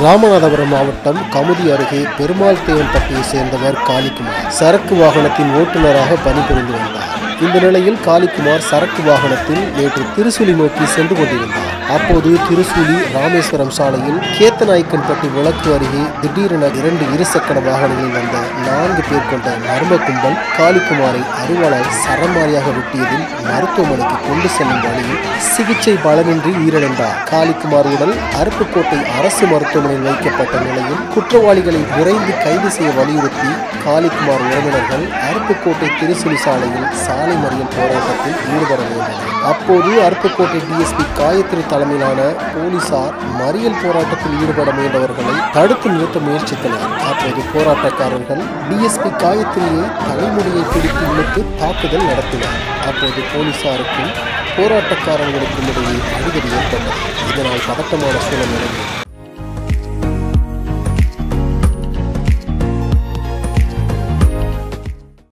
ராமநாதபுரம் மாவட்டம் கமுதி அருகே பெருமாள் தேவன்பட்டியை சேர்ந்தவர் காளிக்குமார் சரக்கு வாகனத்தின் ஓட்டுநராக பணிபுரிந்து வந்தார் இந்த நிலையில் காளிக்குமார் சரக்கு வாகனத்தில் நேற்று திருசுலி நோக்கி சென்று கொண்டிருந்தார் அப்போது திருசூலி ராமேஸ்வரம் சாலையில் கேத்தநாயக்கன்பட்டி விளக்கு அருகே திடீரென இரண்டு இருசக்கர வாகனங்களில் வந்த நான்கு பேர் கொண்ட மர்ம கும்பல் காளிக்குமாரை அருவாளால் சரமாரியாக வெட்டியதில் மருத்துவமனைக்கு கொண்டு செல்லும் வழியில் சிகிச்சை பலனின்றி உயிரிழந்தார் காளிக்குமார் உடல் அருப்புக்கோட்டை அரசு மருத்துவமனையில் வைக்கப்பட்ட நிலையில் குற்றவாளிகளை விரைந்து கைது செய்ய வலியுறுத்தி காளிக்குமார் உறவினர்கள் அருப்புக்கோட்டை திருசுலி சாலையில் சாலை மறியல் போராட்டத்தில் ஈடுபட நேர்ந்தது அப்போது அருப்புக்கோட்டை டிஎஸ்பி காயத்ரி தலைமையிலான போலீசார் மறியல் போராட்டத்தில் ஈடுபட முயன்றவர்களை தடுத்து நிறுத்த முயற்சித்தனர் அப்போது போராட்டக்காரர்கள் டிஎஸ்பி காயத்ரியை தலைமுடியை பிடித்து இழுத்து தாக்குதல் நடத்தினர் அப்போது போலீசாருக்கும் போராட்டக்காரர்களுக்கும் இடையே அடிதடி ஏற்பட்டது இதனால் பதட்டமான சூழல் நிலவியது